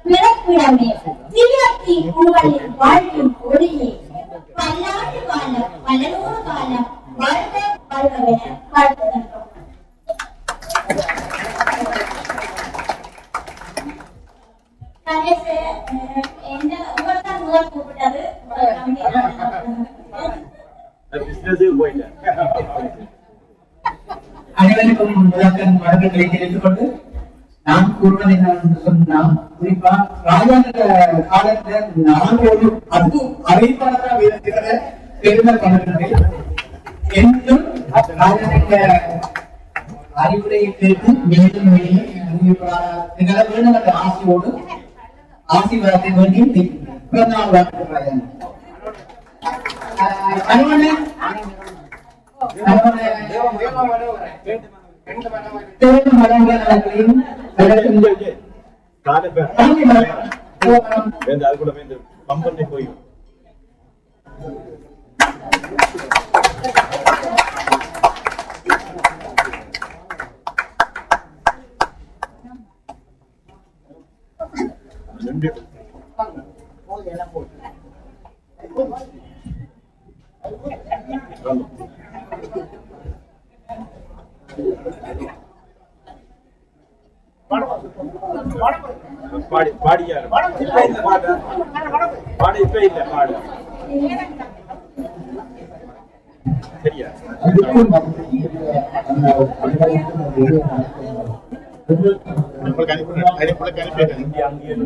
பிறப்பிடமே திவ்யத்தி உங்களின் வாழ்வின் ஒளியே பல்லாண்டு காலம் பல நூறு காலம் வாழ்க வாழ்கவென வாழ்த்துகின்றோம் கணேஷ், அஹ், எந்த உங்கள்தான் முதல் கூப்பிட்டது உங்களை நம்பி நான் பிசினஸே போயிட்டேன் அனைவருக்கும் முதற்கண் வணக்கங்களை தெரிவித்துக் கொண்டு நான் கூறுவது என்னவென்று சொன்னால் குறிப்பா ராஜாங்க காலத்துல நான் ஒரு அது அறிவாளராக இருக்கிற பெருமை பண்ணுகிறேன் என்றும் ராஜாங்க அறிவுரையை கேட்டு மேலும் மேலும் அறிவிப்பதாக வேண்டும் என்ற ஆசையோடு ஆசீர்வாதத்தை வேண்டி பிறந்தநாள் வாழ்த்து ராஜாங்க அனுமதி தேர்வு மரங்களையும் காலை பேர் தாண்டி மரம் வேந்த அது கூட வேந்த பம்பண்ணி போய் ரெண்டு ஆமா. பாடி பாடியாரு இப்ப இல்ல பாடு பாடு இப்ப இல்ல பாடு சரியா உங்களுக்கு அனுப்பி அனுப்பி அனுப்பி இங்கே அங்கே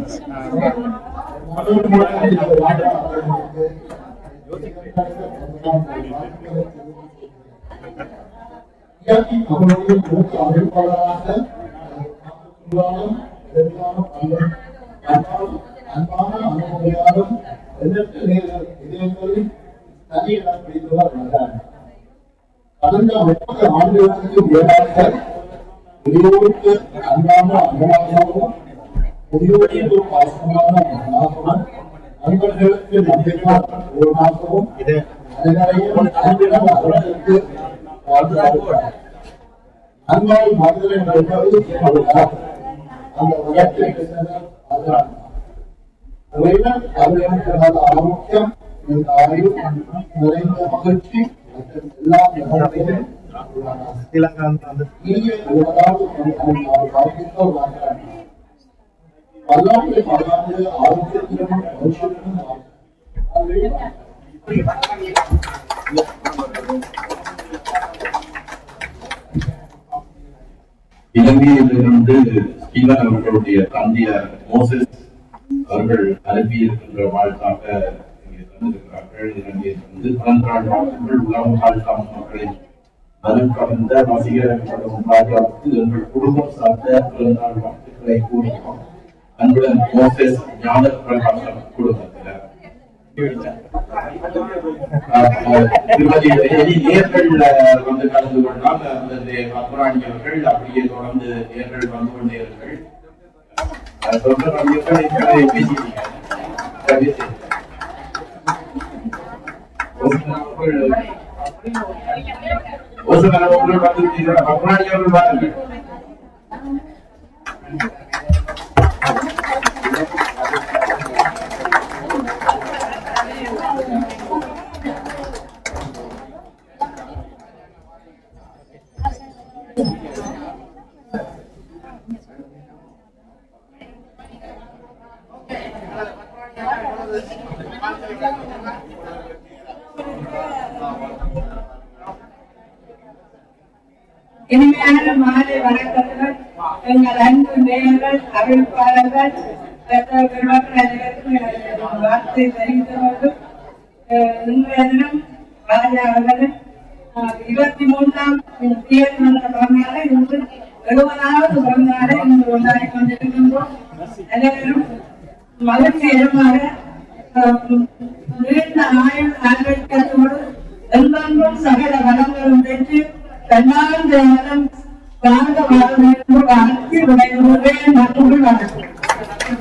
கடந்த முப்பது ஆண்டுகளுக்கு மேலாக பெரியோருக்கு அன்பான அன்பனாகவும் பெரியோருக்கு பாசமான மகனாகவும் நண்பர்களுக்கு நம்பிக்கையான ஒருவனாகவும் இது அனைவரையும் அன்பிடம் அவர்களுக்கு வாழ்ந்தார்கள் அன்பால் மனிதன் என்பது அவர்தான். அந்த உலகத்தில் இருந்தவர் அவர்தான். இறைவன் அவர்களுக்கு ஆரோக்கியம் இந்த அறிவு நிறைந்த மகிழ்ச்சி மற்றும் எல்லா நிகழ்வுகளிலும் ஸ்ரீலங்கா அந்த இனிய உலகாவது மனிதன் அவர் வாழ்க்கைக்கு வாழ்கிறார் பல்லாண்டு பல்லாண்டு ஆரோக்கியத்திலும் மகிழ்ச்சியிலும் வாழ்கிறார். இலங்கையிலிருந்து ஸ்டீவன் அவர்களுடைய தந்தையார் மோசஸ் அவர்கள் அனுப்பியிருக்கின்ற வாழ்த்தாக இங்கே தந்திருக்கிறார்கள் இலங்கையிலிருந்து பதினொன்றாண்டு வாழ்த்துக்கள் உலகம் வாழ்த்தாம் மக்களின் மனம் கவர்ந்த வசீகரப்படும் ராஜாவுக்கு எங்கள் குடும்பம் சார்ந்த பிறந்தநாள் வாழ்த்துக்களை கூறுகிறோம் அன்புடன் மோசஸ் ஞான பிரகாசம் குடும்பத்தினர் திருமதி எலி நேர்கள் வந்து கலந்து கொள்ளலாம் அல்லது பத்மராணி அவர்கள் அப்படியே தொடர்ந்து நேர்கள் வந்து கொண்டே இருங்கள் அஹ் தொடர்ந்து நம்மிடம் இருக்கிறதை பேசிட்டீங்க சரி, சரி. ஓசன் அவர்கள் ஓசன் அவர்கள் வந்து பத்மராணி அவர்கள் வாருங்கள் இனிமையான மாலை வணக்கங்கள் எங்கள் அன்பு நேயர்கள் அறிவிப்பாளர்கள் மற்ற பெருமக்கள் அனைவருக்கும் எனது வார்த்தை தெரிவித்துக் கொண்டு அஹ், இன்றைய தினம் ராஜா அவர்கள் அஹ், இருபத்தி மூன்றாம் தேதி வந்த பிறந்தநாளை இன்று எழுபதாவது பிறந்தநாளை இன்று கொண்டாடி கொண்டிருக்கின்றோம் அனைவரும் மகிழ்ச்சிகரமாக